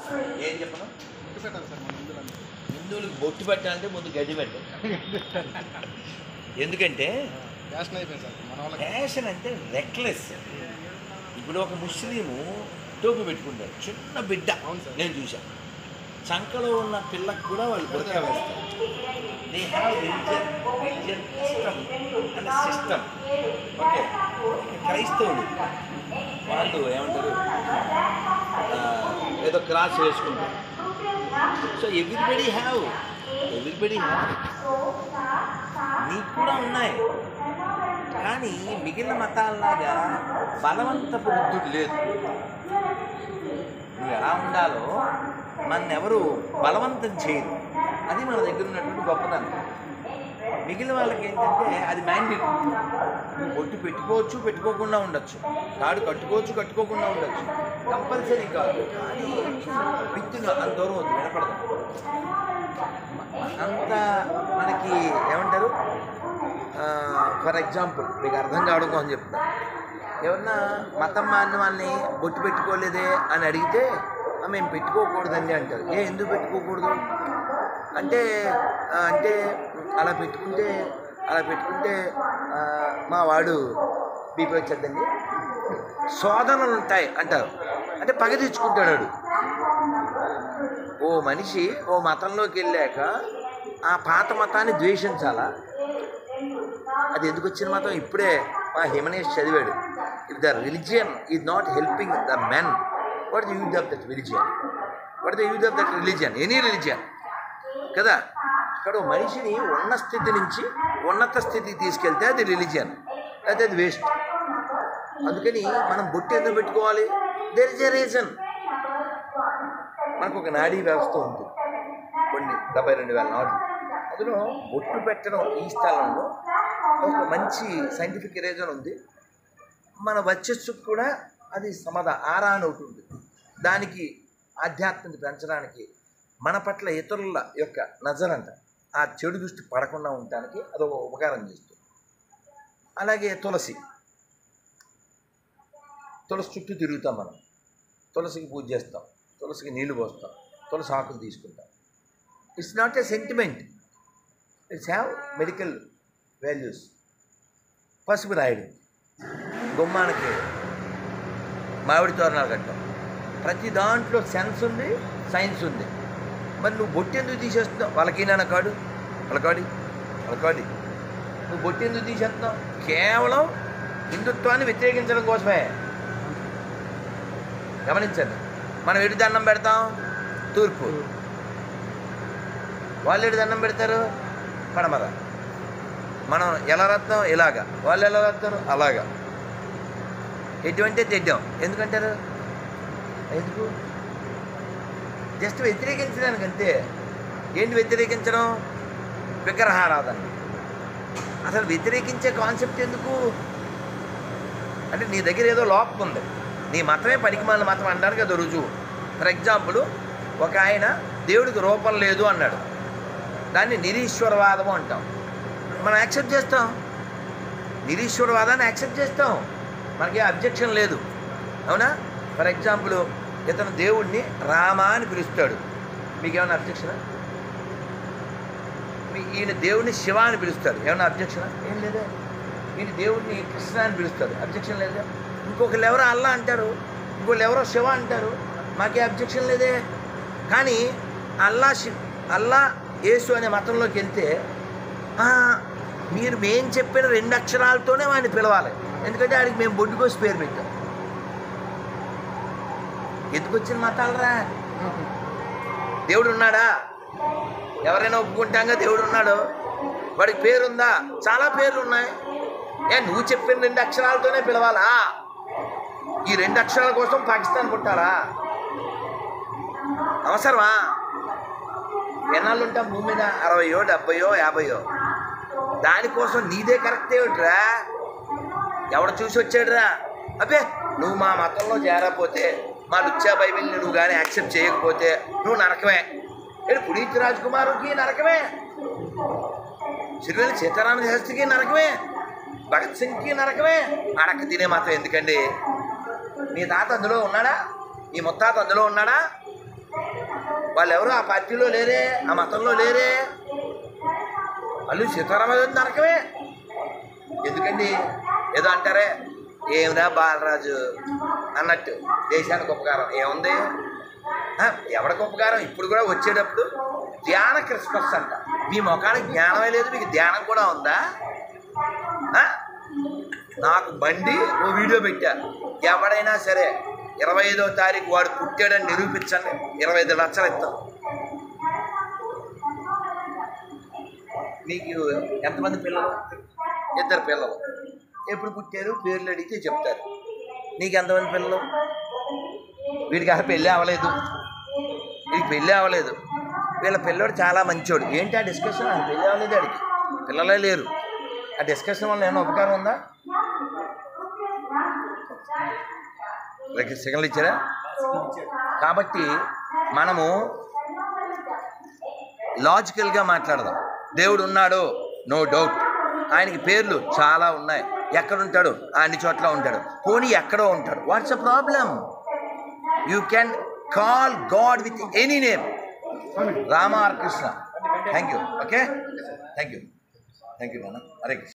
ఏం చెప్పను గుర్తు పెట్టాలి సార్ మన హిందువులందరూ హిందువులకు బొట్టు పెట్టాలంటే ముందు గడ్డి పెట్టాలి ఎందుకంటే ఫ్యాషన్ అయిపోయింది సార్ మన వాళ్ళకి ఫ్యాషన్ అంటే రెక్లెస్ ఇప్పుడు ఒక ముస్లిము టోపీ పెట్టుకుంటాడు చిన్న బిడ్డ అవును సార్. నేను చూశాను చంకలో ఉన్న పిల్లకు కూడా వాళ్ళు బురకా వేస్తారు they have religion religion system and system okay క్రైస్తవులు వాళ్ళు ఏమంటారు ఆ, ఏదో క్రాస్ వేసుకుంటారు so everybody have everybody have నీకు కూడా ఉన్నాయి కానీ మిగిలిన మతాల్లాగా బలవంతపు వృద్ధుడు లేదు నువ్వు ఎలా ఉండాలో మన ఎవరు బలవంతం చేయరు అది మన దగ్గర ఉన్నటువంటి గొప్పదనం మిగిలిన వాళ్ళకి ఏంటంటే అది మ్యాండేట్ నువ్వు బొట్టు పెట్టుకోవచ్చు పెట్టుకోకుండా ఉండొచ్చు తాడు కట్టుకోవచ్చు కట్టుకోకుండా ఉండొచ్చు కంపల్సరీ కాదు కానీ విత్తుగా అంత దూరం వద్దు వినపడదు అంత మనకి ఏమంటారు ఫర్ ఎగ్జాంపుల్ మీకు అర్థం కావడం కోసం చెప్తా ఎవరన్నా మతం మారిన వాళ్ళని బొట్టు పెట్టుకోలేదే అని అడిగితే "ఆ, మేము పెట్టుకోకూడదండి అంటారు ఏ ఎందుకు పెట్టుకోకూడదు అంటే "ఆ, అంటే అలా పెట్టుకుంటే అలా పెట్టుకుంటే ఆ, మా వాడు బీపీ వచ్చేద్దండి శోధనలు ఉంటాయి అంటారు అంటే పగ తెచ్చుకుంటాడు వాడు. ఓ మనిషి ఓ మతంలోకి వెళ్ళాక ఆ పాత మతాన్ని ద్వేషించాలా అది ఎందుకు వచ్చిన మతం ఇప్పుడే మా హిమనేష్ చదివాడు if the religion is not helping the men what the use of that religion what the use of that religion any religion కదా ఇక్కడ ఓ మనిషిని ఉన్న స్థితి నుంచి ఉన్నత స్థితికి తీసుకెళ్తే అది రిలిజియన్ అయితే అది వేస్ట్ అందుకని మనం బొట్టు ఎందుకు పెట్టుకోవాలి దేర్ ఇస్ ఎ రీజన్ మనకు ఒక నాడీ వ్యవస్థ ఉంది కొన్ని డెబ్బై రెండు వేల నాడు అందులో బొట్టు పెట్టడం ఈ స్థలంలో ఒక మంచి సైంటిఫిక్ రీజన్ ఉంది మన వచ్చస్సుకు కూడా అది సమద ఆరా అని ఒకటి ఉంది దానికి ఆధ్యాత్మిక పెంచడానికి మన పట్ల ఇతరుల యొక్క నజరంట ఆ చెడు దృష్టి పడకుండా ఉండటానికి అదొక ఉపకారం చేస్తుంది అలాగే తులసి తులసి చుట్టూ తిరుగుతాం మనం తులసికి పూజ చేస్తాం తులసికి నీళ్లు పోస్తాం తులసి ఆకులు తీసుకుంటాం it's not a sentiment it's have medical values పసుపు రాయడం గుమ్మానికి మామిడి తోరణాలు కట్టడం ప్రతి దాంట్లో సెన్స్ ఉంది సైన్స్ ఉంది మరి నువ్వు బొట్టు ఎందుకు తీసేస్తున్నావు వాళ్ళకి నాన్న కాడు వాళ్ళకాడి వాళ్ళకాడి నువ్వు బొట్టు ఎందుకు తీసేస్తున్నావు కేవలం హిందుత్వాన్ని వ్యతిరేకించడం కోసమే గమనించండి మనం ఎటు దండం పెడతాం తూర్పు వాళ్ళు ఎటు దండం పెడతారు పడమర మనం ఎలా రత్నం ఇలాగా వాళ్ళు ఎలా రత్తారు అలాగా ఎటువంటి తెడ్డాం ఎందుకంటారు ఎందుకు జస్ట్ వ్యతిరేకించడానికి అంతే ఏంటి వ్యతిరేకించడం విగ్రహారాధన అసలు వ్యతిరేకించే కాన్సెప్ట్ ఎందుకు అంటే నీ దగ్గర ఏదో లోపం ఉంది నీ మతమే పనికిమాలిన మతం అనడానికి అది రుజువు ఫర్ ఎగ్జాంపుల్ ఒక ఆయన దేవుడికి రూపం లేదు అన్నాడు దాన్ని నిరీశ్వరవాదము అంటాం మనం యాక్సెప్ట్ చేస్తాం నిరీశ్వరవాదాన్ని యాక్సెప్ట్ చేస్తాం మనకి అబ్జెక్షన్ లేదు అవునా ఫర్ ఎగ్జాంపుల్ ఇతను దేవుణ్ణి రామ అని పిలుస్తాడు మీకేమైనా అబ్జెక్షనా మీ ఈయన దేవుణ్ణి శివ అని పిలుస్తాడు ఏమైనా అబ్జెక్షనా ఏం లేదా ఈయన దేవుణ్ణి కృష్ణ అని పిలుస్తాడు అబ్జెక్షన్ లేదా ఇంకొకరు ఎవరో అల్లా అంటారు ఇంకొకరు ఎవరో శివ అంటారు మాకే అబ్జెక్షన్ లేదే కానీ అల్లా శి అల్లా యేసు అనే మతంలోకి వెళ్తే "ఆ, మీరు మేం చెప్పిన రెండు అక్షరాలతోనే వాడిని పిలవాలి ఎందుకంటే ఆడికి మేము బొడ్డు కోసి పేరు పెట్టాం ఎందుకు వచ్చిన మతాలరా దేవుడు ఉన్నాడా ఎవరైనా ఒప్పుకుంటాంగా దేవుడు ఉన్నాడు వాడికి పేరుందా చాలా పేర్లు ఉన్నాయి ఏ నువ్వు చెప్పిన రెండు అక్షరాలతోనే పిలవాలా ఈ రెండు అక్షరాల కోసం పాకిస్తాన్ పుట్టాలా అవసరమా ఎన్నాళ్ళు ఉంటాం భూమి మీద అరవయో డెబ్బయో యాభయో దానికోసం నీదే కరెక్ట్ ఏమిట్రా ఎవడు చూసి వచ్చాడురా అబ్బే నువ్వు మా మతంలో చేరకపోతే మా లుచ్చా బైబిల్ని నువ్వు కానీ యాక్సెప్ట్ చేయకపోతే నువ్వు నరకమే ఏడు పునీత్ రాజ్ కుమార్కి నరకమే సిరివెల్లి సీతారామ శాస్త్రికి నరకమే భగత్ సింగ్కి నరకమే అడక్క తినే మతం ఎందుకండి మీ తాత అందులో ఉన్నాడా మీ ముత్తాత అందులో ఉన్నాడా వాళ్ళు ఎవరు ఆ పార్టీలో లేరే ఆ మతంలో లేరే వాళ్ళు సీతారామరాజు నరకమే ఎందుకండి ఏదో అంటారే ఏమిరా బాలరాజు అన్నట్టు దేశానికి ఉపకారం ఏముంది ఆ, ఎవడికి ఉపకారం ఇప్పుడు కూడా వచ్చేటప్పుడు ధ్యాన క్రిస్మస్ అంట మీ ముఖానికి జ్ఞానమే లేదు మీకు ధ్యానం కూడా ఉందా ఆ? నాకు బండి ఓ వీడియో పెట్టారు ఎవడైనా సరే ఇరవై ఐదో తారీఖు వాడు పుట్టాడని నిరూపించండి ఇరవై ఐదు లక్షలు ఇస్తాం మీకు ఎంతమంది పిల్లలు ఇద్దరు పిల్లలు ఎప్పుడు పుట్టారు పేర్లు అడిగితే చెప్తారు నీకు ఎంతమంది పిల్లలు వీడికి అసలు పెళ్ళి అవ్వలేదు వీడికి పెళ్ళి అవ్వలేదు వీళ్ళ పిల్లోడు చాలా మంచోడు ఏంటి ఆ డిస్కషన్ అది పెళ్ళి అవ్వలేదు వాడికి పిల్లలే లేరు ఆ డిస్కషన్ వల్ల ఏమైనా ఉపకారం ఉందా వీళ్ళకి సిగ్నల్ ఇచ్చారా కాబట్టి మనము లాజికల్గా మాట్లాడదాం దేవుడు ఉన్నాడు నో డౌట్ ఆయనకి పేర్లు చాలా ఉన్నాయి ఎక్కడ ఉంటాడు అన్ని చోట్ల ఉంటాడు పోనీ ఎక్కడో ఉంటాడు what's a problem you can call god with any name Rama or Krishna thank you okay thank you thank you నాన్న హరే కృష్ణ